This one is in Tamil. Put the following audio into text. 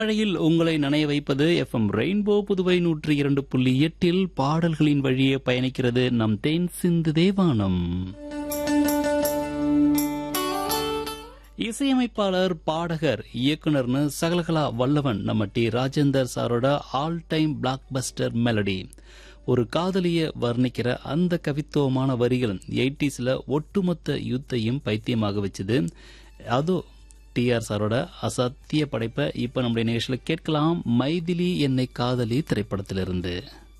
மழையில் உங்களை நனைய வைப்பது எஃப்எம் ரெயின்போ புதுவை நூற்றி இரண்டு புள்ளி எட்டில் பாடல்களின் வழியே பயணிக்கிறது நம் தேன் சிந்து தேவானம் இசையமைப்பாளர் பாடகர் இயக்குனர்னு சகலகலா வல்லவன் நம்ம டி ராஜேந்தர் சாரோட all time blockbuster melody ஒரு காதலிய வர்ணிக்கிற அந்த கவித்துவமான வரிகள் எயிட்டிஸ்ல ஒட்டுமொத்த யுத்தையும் பைத்தியமாக வச்சுது அதோ டிஆர் சாரோட அசத்திய படைப்பை இப்ப நம்முடைய நிகழ்ச்சியில கேட்கலாம் மைதிலி என்னை காதலி திரைப்படத்திலிருந்து